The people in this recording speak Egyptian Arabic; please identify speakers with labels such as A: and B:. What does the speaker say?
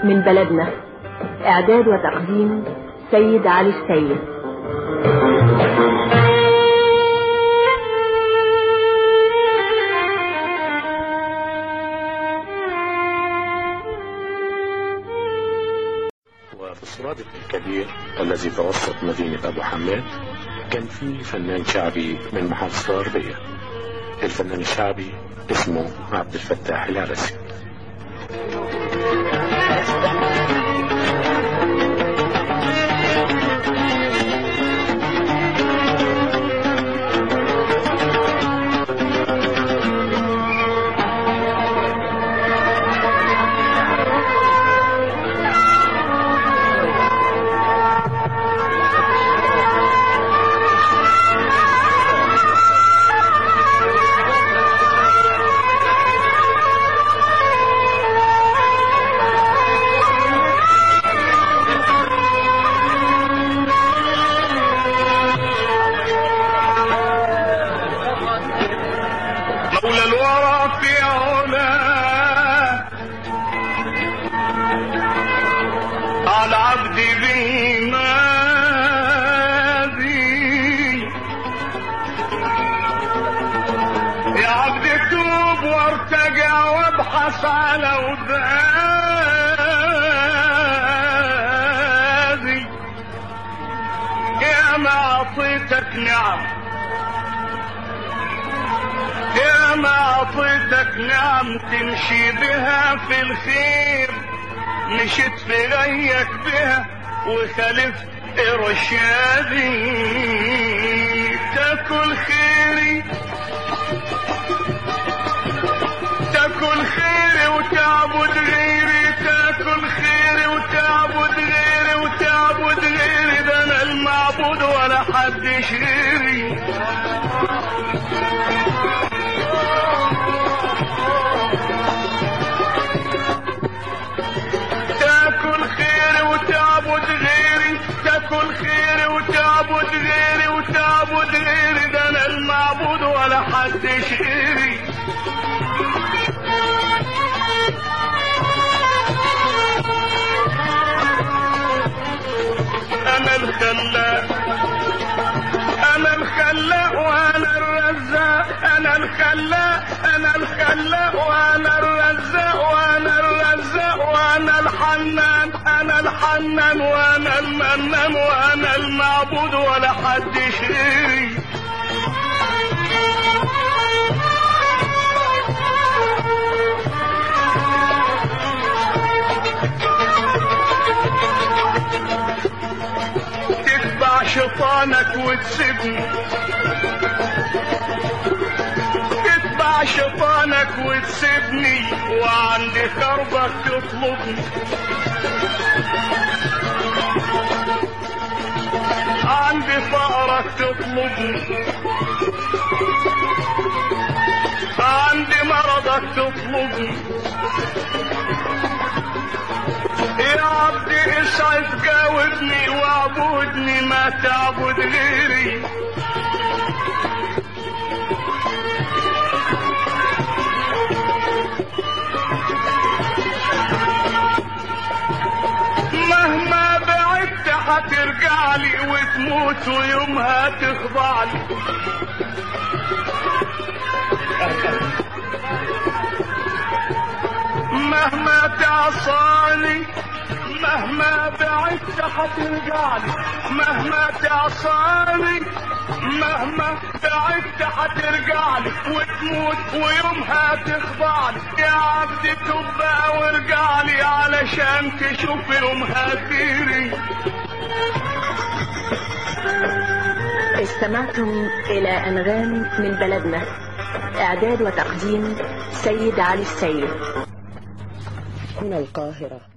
A: من بلدنا إعداد وتقديم سيد علي السيد
B: وفي السرادق الكبير الذي توسط مدينة أبو حماد كان في فنان شعبي من محافظة الغربية الفنان الشعبي اسمه عبد الفتاح العرسي
C: مولى الورى في علا على عبدي بماذي يا عبدي توب وارتجع وابحث على ودادي يا ما اعطيتك نعم يا ما اعطيتك نعم تمشي بها في الخير مشيت في غيك بها وخالفت ارشادي تاكل خيري تاكل خيري وتعبد غيري تاكل خيري وتعبد غيري وتعبد غيري ده انا المعبود ولا حدش غيري تاكل خيري وتعبد غيري تاكل خيري وتعبد غيري وتعبد غيري ده انا المعبود ولا حدش غيري انا الخلاق انا الخلاق وانا الرزاق انا الخلاق انا الخلاق وانا الرزاق وانا الرزاق وانا الحنان انا الحنان وانا المنان وانا المعبود ولا حد غيري تتبع شيطانك وتسيبني تتبع شيطانك وتسيبني وعندي كربك تطلبني عندي فقرك تطلبني عندي مرضك تطلبني يا عبدي اسعد جاوبني واعبدني ما تعبد غيري مهما بعدت هترجع لي وتموت ويومها تخضع لي مهما تعصاني مهما بعدت هترجع لي مهما تعصاني مهما بعدت هترجع لي وتموت ويومها تخضع لي يا عبدي توب بقى وارجع لي علشان تشوف يومها خيري
A: استمعتم إلى أنغام من بلدنا إعداد وتقديم سيد علي السيد
D: هنا القاهرة